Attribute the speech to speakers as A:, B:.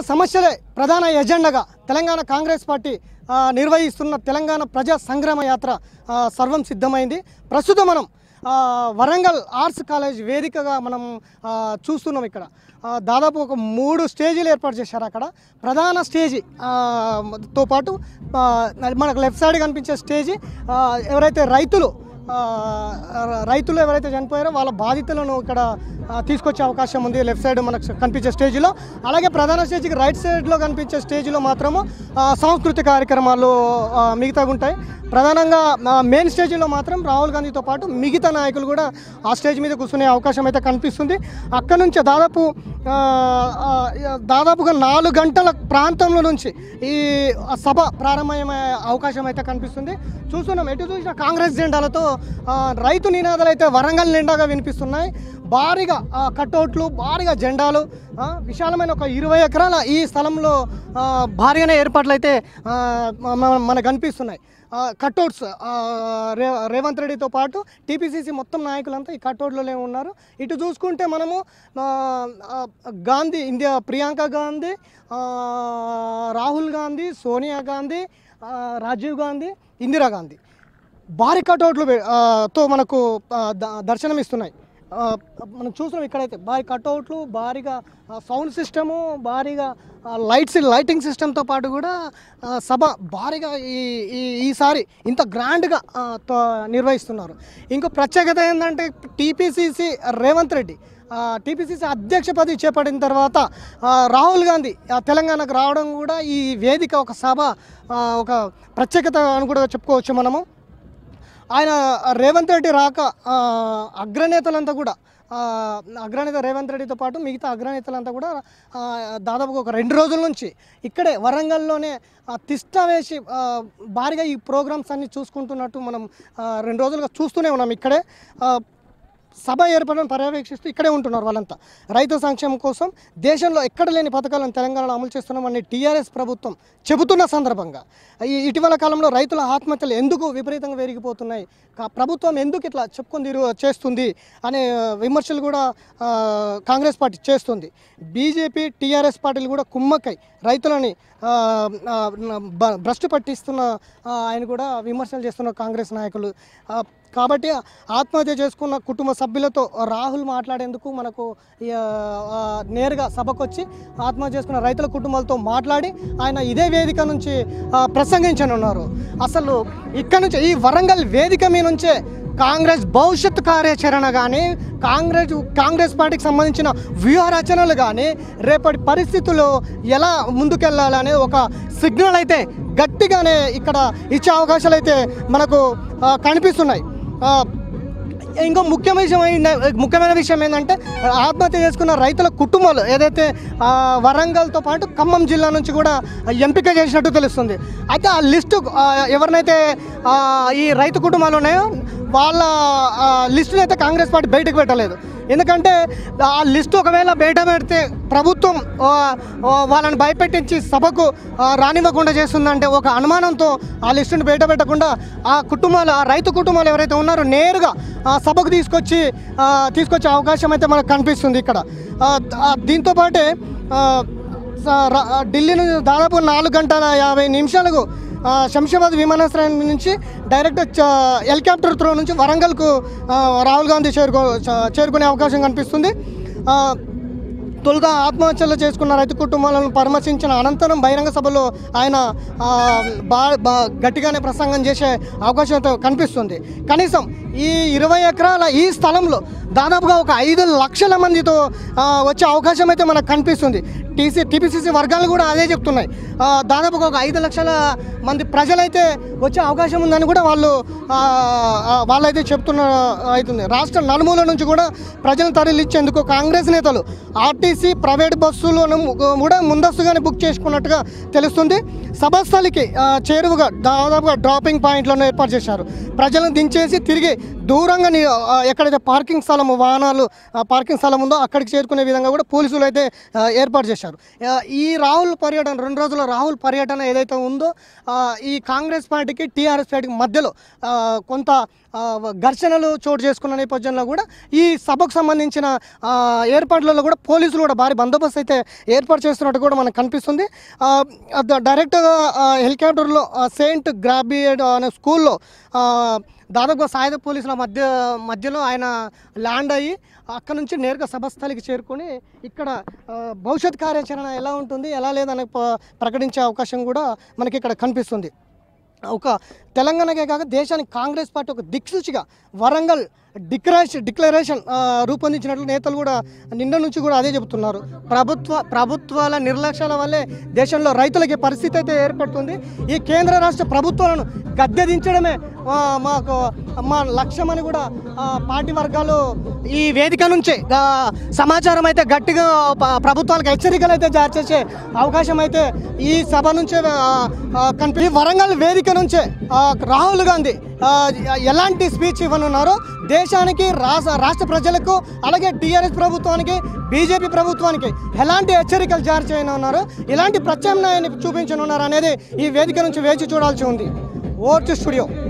A: సమస్యలే ప్రధాన ఎజెండాగా తెలంగాణ కాంగ్రెస్ పార్టీ ఆ, నిర్వహిస్తున్న తెలంగాణ ప్రజా సంగ్రామ యాత్ర ఆ, సర్వం సిద్ధమైంది ప్రస్తుతం మనం ఆ, వరంగల్ ఆర్ట్స్ కాలేజ్ వేదికగా మనం ఆ, చూస్తున్నాం ఇక్కడ ఆ, దాదాపు ఒక మూడు స్టేజీలు ఏర్పాటు చేశారు అక్కడ ప్రధాన స్టేజీ ఆ, తో పాటు ఆ, మనకు లెఫ్ట్ సైడ్ కనిపించే స్టేజీ ఆ, ఎవరైతే రైతులు ఆ, రైతులు ఎవరైతే చనిపోయారో వాళ్ళ బాధితులను ఇక్కడ ఆ, తీసుకొచ్చే అవకాశం ఉంది లెఫ్ట్ సైడ్ మనకు కనిపించే స్టేజ్లో అలాగే ప్రధాన స్టేజ్కి రైట్ సైడ్లో కనిపించే స్టేజ్లో మాత్రము ఆ, సాంస్కృతిక కార్యక్రమాలు ఆ, మిగతాగా ఉంటాయి ప్రధానంగా ఆ, మెయిన్ స్టేజ్లో మాత్రం రాహుల్ గాంధీతో పాటు మిగతా నాయకులు కూడా ఆ స్టేజ్ మీద కూర్చునే అవకాశం అయితే కనిపిస్తుంది అక్కడ నుంచి దాదాపు ఆ, ఆ, దాదాపుగా నాలుగు గంటల ప్రాంతంలో నుంచి ఈ సభ ప్రారంభమయ్యే అవకాశం అయితే కనిపిస్తుంది చూస్తున్నాం ఎటు చూసిన కాంగ్రెస్ జెండాలతో ఆ, రైతు నినాదాలు అయితే వరంగల్ నిండాగా వినిపిస్తున్నాయి భారీగా ఆ, కటౌట్లు భారీగా జెండాలు ఆ, విశాలమైన ఒక ఇరవై ఎకరాల ఈ స్థలంలో ఆ, భారీగానే ఏర్పాట్లు అయితే ఆ, మ- మనకు కనిపిస్తున్నాయి ఆ, కట్అవుట్స్ ఆ, రే రేవంత్ రెడ్డితో పాటు టీపీసీసీ మొత్తం నాయకులంతా ఈ కట్అవుట్లలో ఉన్నారు ఇటు చూసుకుంటే మనము ఆ, ఆ, గాంధీ ఇండియా ప్రియాంక గాంధీ ఆ, రాహుల్ గాంధీ సోనియా గాంధీ ఆ, రాజీవ్ గాంధీ ఇందిరా గాంధీ భారీ కట్అవుట్లు పె- ఆ, తో మనకు ఆ, ద- దర్శనం ఇస్తున్నాయి ఆ, మనం చూస్తున్నాం ఇక్కడైతే భారీ కట్అవుట్లు భారీగా ఆ, సౌండ్ సిస్టము భారీగా ఆ, లైట్స్ లైటింగ్ సిస్టమ్తో పాటు కూడా ఆ, సభ భారీగా ఈ ఈ ఈసారి ఇంత గ్రాండ్గా ఆ, తో- నిర్వహిస్తున్నారు ఇంకో ప్రత్యేకత ఏంటంటే టీపీసీసీ రేవంత్ రెడ్డి టీపీసీసీ అధ్యక్ష పదవి చేపట్టిన తర్వాత ఆ, రాహుల్ గాంధీ ఆ, తెలంగాణకు రావడం కూడా ఈ వేదిక ఒక సభ ఆ, ఒక ప్రత్యేకత అని కూడా చెప్పుకోవచ్చు మనము ఆయన రేవంత్ రెడ్డి రాక ఆ, అగ్రనేతలంతా కూడా ఆ, అగ్రనేత రేవంత్ రెడ్డితో పాటు మిగతా అగ్రనేతలంతా కూడా ఆ, దాదాపు ఒక రెండు రోజుల నుంచి ఇక్కడే వరంగల్లోనే ఆ, తిష్ట వేసి ఆ, భారీగా ఈ ప్రోగ్రామ్స్ అన్ని చూసుకుంటున్నట్టు మనం ఆ, రెండు రోజులుగా చూస్తూనే ఉన్నాం ఇక్కడే ఆ, సభ ఏర్పడడం పర్యవేక్షిస్తూ ఇక్కడే ఉంటున్నారు వాళ్ళంతా రైతు సంక్షేమం కోసం దేశంలో ఎక్కడ లేని పథకాలను తెలంగాణలో అమలు చేస్తున్నామని టీఆర్ఎస్ ప్రభుత్వం చెబుతున్న సందర్భంగా ఈ ఇటీవల కాలంలో రైతుల ఆత్మహత్యలు ఎందుకు విపరీతంగా పెరిగిపోతున్నాయి కా- ప్రభుత్వం ఎందుకు ఇట్లా చెప్పుకొని తిరుగు చేస్తుంది అనే విమర్శలు కూడా ఆ, కాంగ్రెస్ పార్టీ చేస్తుంది బీజేపీ టీఆర్ఎస్ పార్టీలు కూడా కుమ్మక్కై రైతులని ఆ, ఆ, బ- భ్రష్టు పట్టిస్తున్న ఆ, ఆయన కూడా విమర్శలు చేస్తున్న కాంగ్రెస్ నాయకులు ఆ, కాబట్టి ఆత్మహత్య చేసుకున్న కుటుంబ సభ్యులతో రాహుల్ మాట్లాడేందుకు మనకు ఈ, ఆ, నేరుగా సభకు వచ్చి ఆత్మహత్య చేసుకున్న రైతుల కుటుంబాలతో మాట్లాడి ఆయన ఇదే వేదిక నుంచి ఆ, ప్రసంగించనున్నారు అసలు ఇక్కడ నుంచి ఈ వరంగల్ వేదిక మీ నుంచే కాంగ్రెస్ భవిష్యత్తు కార్యాచరణ కానీ కాంగ్రెస్ కాంగ్రెస్ పార్టీకి సంబంధించిన వ్యూహ రచనలు కానీ రేపటి పరిస్థితుల్లో ఎలా ముందుకెళ్ళాలనే ఒక సిగ్నల్ అయితే గట్టిగానే ఇక్కడ ఇచ్చే అవకాశాలు అయితే మనకు ఆ, కనిపిస్తున్నాయి ఆ, ఇంకో ముఖ్యమైన విషయం ఏంట- ముఖ్యమైన విషయం ఏంటంటే ఆత్మహత్య చేసుకున్న రైతుల కుటుంబాలు ఏదైతే ఆ, వరంగల్తో పాటు ఖమ్మం జిల్లా నుంచి కూడా ఎంపిక చేసినట్టు తెలుస్తుంది అయితే ఆ లిస్టు ఆ, ఎవరినైతే ఆ, ఈ రైతు కుటుంబాలు ఉన్నాయో వాళ్ళ ఆ, లిస్టుని అయితే కాంగ్రెస్ పార్టీ బయటకు పెట్టలేదు ఎందుకంటే ఆ లిస్టు ఒకవేళ బయట పెడితే ప్రభుత్వం ఆ, ఆ, వాళ్ళని భయపెట్టించి సభకు ఆ, రానివ్వకుండా చేస్తుందంటే ఒక అనుమానంతో ఆ లిస్టుని బయట పెట్టకుండా ఆ కుటుంబాలు ఆ రైతు కుటుంబాలు ఎవరైతే ఉన్నారో నేరుగా ఆ సభకు తీసుకొచ్చి ఆ, తీసుకొచ్చే అవకాశం అయితే మనకు కనిపిస్తుంది ఇక్కడ ఆ, ఆ, దీంతో పాటే ఆ, స- ర- ఆ, ఢిల్లీ నుంచి దాదాపు నాలుగు గంటల యాభై నిమిషాలకు ఆ, శంషాబాద్ విమానాశ్రయం నుంచి డైరెక్ట్ చ- హెలికాప్టర్ త్రో నుంచి వరంగల్కు ఆ, రాహుల్ గాంధీ చేరుకో చ- చేరుకునే అవకాశం కనిపిస్తుంది ఆ, తొలుత ఆత్మహత్యలు చేసుకున్న రైతు కుటుంబాలను పరామర్శించిన అనంతరం బహిరంగ సభలో ఆయన ఆ, బా బా- గట్టిగానే ప్రసంగం చేసే అవకాశం అయితే కనిపిస్తుంది కనీసం ఈ ఇరవై ఎకరాల ఈ స్థలంలో దాదాపుగా ఒక ఐదు లక్షల మందితో ఆ, వచ్చే అవకాశం అయితే మనకు కనిపిస్తుంది టీసీ టీపీసీసీ వర్గాలు కూడా అదే చెప్తున్నాయి ఆ, దాదాపుగా ఒక ఐదు లక్షల మంది ప్రజలైతే వచ్చే అవకాశం ఉందని కూడా వాళ్ళు ఆ, ఆ, వాళ్ళైతే చెప్తున్న అవుతుంది రాష్ట్ర నలుమూల నుంచి కూడా ప్రజలను తరలించేందుకు కాంగ్రెస్ నేతలు ఆర్టీసీ ప్రైవేట్ బస్సులను కూడా ముందస్తుగానే బుక్ చేసుకున్నట్టుగా తెలుస్తుంది సభస్థలికి ఆ, చేరువుగా దాదాపుగా డ్రాపింగ్ పాయింట్లను ఏర్పాటు చేశారు ప్రజలను దించేసి తిరిగి దూరంగా ని- ఆ, ఎక్కడైతే పార్కింగ్ స్థలం వాహనాలు ఆ, పార్కింగ్ స్థలం ఉందో అక్కడికి చేరుకునే విధంగా కూడా పోలీసులు అయితే ఆ, ఏర్పాటు చేశారు ఆ, ఈ రాహుల్ పర్యటన రెండు రోజుల రాహుల్ పర్యటన ఏదైతే ఉందో ఆ, ఈ కాంగ్రెస్ పార్టీకి టీఆర్ఎస్ పార్టీకి మధ్యలో ఆ, కొంత ఆ, ఘర్షణలు చోటు చేసుకున్న నేపథ్యంలో కూడా ఈ సభకు సంబంధించిన ఆ, ఏర్పాట్లలో కూడా పోలీసులు కూడా భారీ బందోబస్తు అయితే ఏర్పాటు చేస్తున్నట్టు కూడా మనకు కనిపిస్తుంది ఆ, అద- డైరెక్ట్గా ఆ, హెలికాప్టర్లో ఆ, సెయింట్ గ్రాబియడ్ అనే స్కూల్లో ఆ, దాదాపుగా సాయుధ పోలీసుల మధ్య మధ్యలో ఆయన ల్యాండ్ అయ్యి అక్కడ నుంచి నేరుగా సభస్థలికి చేరుకొని ఇక్కడ ఆ, భవిష్యత్ కార్యాచరణ ఎలా ఉంటుంది ఎలా లేదని ప- ప్రకటించే అవకాశం కూడా మనకి ఇక్కడ కనిపిస్తుంది ఒక తెలంగాణకే కాక దేశానికి కాంగ్రెస్ పార్టీ ఒక దిక్సూచిగా వరంగల్ డిక్లరేషన్ డిక్లరేషన్ ఆ, రూపొందించినట్లు నేతలు కూడా నిన్న నుంచి కూడా అదే చెబుతున్నారు ప్రభుత్వ ప్రభుత్వాల నిర్లక్ష్యాల వల్లే దేశంలో రైతులకి పరిస్థితి అయితే ఏర్పడుతుంది ఈ కేంద్ర రాష్ట్ర ప్రభుత్వాలను గద్దె దించడమే ఆ, మాకు మా లక్ష్యం అని కూడా ఆ, పార్టీ వర్గాలు ఈ వేదిక నుంచి ఆ, సమాచారం అయితే గట్టిగా ప- ప్రభుత్వాలకు హెచ్చరికలు అయితే జారీ చేసే అవకాశం అయితే ఈ సభ నుంచే ఆ, ఆ, కనిపి ఈ వరంగల్ వేదిక నుంచే ఆ, రాహుల్ గాంధీ ఆ, ఎలాంటి స్పీచ్ ఇవ్వనున్నారో దేశానికి రాష్ట్ర రాష్ట్ర ప్రజలకు అలాగే టీఆర్ఎస్ ప్రభుత్వానికి బీజేపీ ప్రభుత్వానికి ఎలాంటి హెచ్చరికలు జారీ చేయనున్నారు ఇలాంటి ప్రత్యామ్నాయాన్ని చూపించనున్నారు అనేది ఈ వేదిక నుంచి వేచి చూడాల్సి ఉంది ఓర్చు స్టూడియో